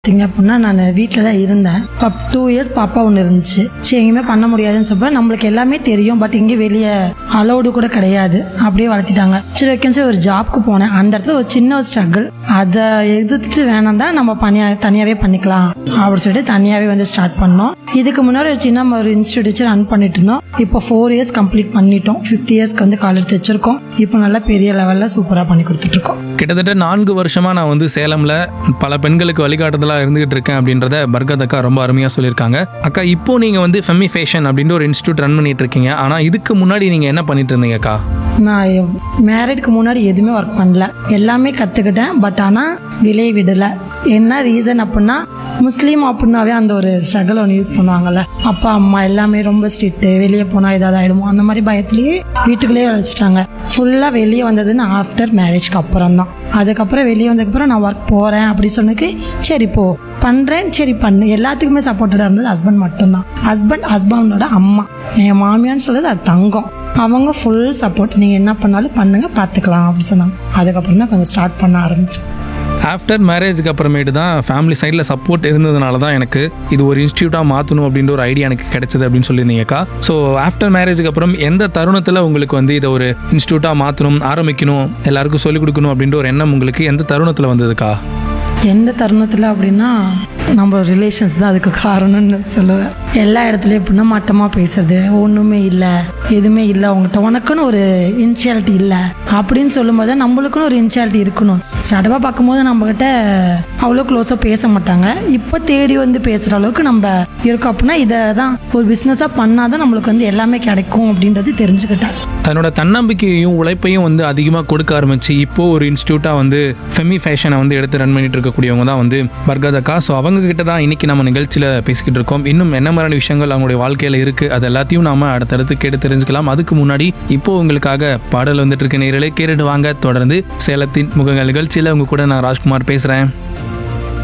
பார்த்தீங்க அப்படின்னா நான் வீட்டில் தான் இருந்தேன் டூ இயர்ஸ் பாப்பா ஒன்று இருந்துச்சு சரி எங்கேயுமே பண்ண முடியாதுன்னு சொல்ல நம்மளுக்கு எல்லாமே தெரியும் பட் இங்கே வெளியே அலௌடு கூட கிடையாது அப்படியே வளர்த்திட்டாங்க சரி வைக்கன்சி ஒரு ஜாப்க்கு போனேன் அந்த இடத்துல ஒரு சின்ன ஒரு ஸ்ட்ரகிள் அதை எதிர்த்துட்டு வேணாம் தான் நம்ம பனியா தனியாகவே பண்ணிக்கலாம் அப்படின்னு சொல்லிட்டு தனியாகவே வந்து ஸ்டார்ட் பண்ணோம் இதுக்கு முன்னாடி ஒரு சின்ன ஒரு இன்ஸ்டியூட் வச்சு ரன் பண்ணிட்டு இருந்தோம் இப்போ ஃபோர் இயர்ஸ் கம்ப்ளீட் பண்ணிட்டோம் ஃபிஃப்த் இயர்ஸ்க்கு வந்து கால் எடுத்து வச்சிருக்கோம் இப்போ நல்லா பெரிய லெவலில் சூப்பராக பண்ணி கொடுத்துட்டு இருக்கோம் கிட்டத்தட்ட நான்கு வருஷமா நான் வந்து சேலம்ல பல பெண்களுக்கு வழிகாட்டுதலா இருந்துகிட்டு இருக்கேன் அப்படின்றத பர்கத் அக்கா ரொம்ப அருமையா சொல்லியிருக்காங்க அக்கா இப்போ நீங்க வந்து ஃபெமி ஃபேஷன் அப்படின்ற ஒரு இன்ஸ்டியூட் ரன் பண்ணிட்டு இருக்கீங்க ஆனா இதுக்கு முன்னாடி நீங்க என்ன பண்ணிட்டு இருந்தீங்க அக்கா நான் மேரிட்க்கு முன்னாடி எதுவுமே ஒர்க் பண்ணல எல்லாமே கற்றுக்கிட்டேன் பட் ஆனால் விலை விடலை என்ன ரீசன் அப்படின்னா முஸ்லீம் அப்படின்னாவே அந்த ஒரு ஸ்ட்ரகிள் ஒன்று யூஸ் பண்ணுவாங்கல்ல அப்பா அம்மா எல்லாமே ரொம்ப ஸ்ட்ரிக்ட்டு வெளியே போனால் ஏதாவது ஆகிடுமோ அந்த மாதிரி பயத்துலேயே வீட்டுக்குள்ளேயே வளைச்சிட்டாங்க ஃபுல்லாக வெளியே வந்ததுன்னு ஆஃப்டர் மேரேஜ்க்கு அப்புறம் தான் அதுக்கப்புறம் வெளியே வந்ததுக்கப்புறம் நான் ஒர்க் போகிறேன் அப்படி சொன்னதுக்கு சரி போ பண்ணுறேன் சரி பண்ணு எல்லாத்துக்குமே சப்போர்ட்டடாக இருந்தது ஹஸ்பண்ட் மட்டும்தான் ஹஸ்பண்ட் ஹஸ்பண்டோட அம்மா என் மாமியான்னு சொல்றது அது தங்கம் அவங்க ஃபுல் சப்போர்ட் நீங்கள் என்ன பண்ணாலும் பண்ணுங்க பார்த்துக்கலாம் அப்படின்னு சொன்னாங்க அதுக்கப்புறம் தான் கொஞ்சம் ஸ்டார்ட் பண்ண ஆரம்பிச்சேன் ஆஃப்டர் மேரேஜ்க்கு அப்புறமேட்டு தான் ஃபேமிலி சைடில் சப்போர்ட் இருந்ததுனால தான் எனக்கு இது ஒரு இன்ஸ்டியூட்டாக மாற்றணும் அப்படின்ற ஒரு ஐடியா எனக்கு கிடைச்சது அப்படின்னு சொல்லியிருந்தீங்கக்கா ஸோ ஆஃப்டர் மேரேஜுக்கு அப்புறம் எந்த தருணத்தில் உங்களுக்கு வந்து இதை ஒரு இன்ஸ்டியூட்டாக மாற்றணும் ஆரம்பிக்கணும் எல்லாருக்கும் சொல்லிக் கொடுக்கணும் அப்படின்ற ஒரு எண்ணம் உங்களுக்கு எந்த தருணத்தில் வந்ததுக்கா எந்த தருணத்தில் அப்படின்னா நம்ம ரிலேஷன்ஸ் தான் அதுக்கு காரணம்னு சொல்லுவேன் எல்லா இடத்துலையும் எப்படின்னா மட்டமாக பேசுறது ஒன்றுமே இல்லை எதுவுமே இல்லை அவங்ககிட்ட உனக்குன்னு ஒரு இன்ஷியாலிட்டி இல்லை அப்படின்னு சொல்லும்போது நம்மளுக்குன்னு ஒரு இன்ஷியாலிட்டி இருக்கணும் சடவாக பார்க்கும்போது நம்மக்கிட்ட அவ்வளோ க்ளோஸாக பேச மாட்டாங்க இப்போ தேடி வந்து பேசுகிற அளவுக்கு நம்ம இருக்கோம் அப்படின்னா இதை தான் ஒரு பிஸ்னஸாக பண்ணால் தான் நம்மளுக்கு வந்து எல்லாமே கிடைக்கும் அப்படின்றது தெரிஞ்சுக்கிட்டேன் தன்னோட தன்னம்பிக்கையையும் உழைப்பையும் வந்து அதிகமாக கொடுக்க ஆரம்பிச்சு இப்போ ஒரு இன்ஸ்டியூட்டாக வந்து ஃபெமி ஃபேஷனை வந்து எடுத்து ரன் பண்ணிட்டு இருக்கக்கூடியவங்க தான் வந்து பர்கத் அக்கா ஸோ அவங்க கிட்ட தான் இன்னைக்கு நம்ம நிகழ்ச்சியில் பேசிக்கிட்டு இருக்கோம் இன்னும் என்ன மாதிரியான விஷயங்கள் அவங்களுடைய வாழ்க்கையில் இருக்கு அது எல்லாத்தையும் நாம அடுத்தடுத்து கேட்டு தெரிஞ்சுக்கலாம் அதுக்கு முன்னாடி இப்போ உங்களுக்காக பாடல் வந்துட்டு இருக்க நேரலே கேட்டுட்டு வாங்க தொடர்ந்து சேலத்தின் முகங்கள் நிகழ்ச்சியில் உங்க கூட நான் ராஜ்குமார் பேசுகிறேன்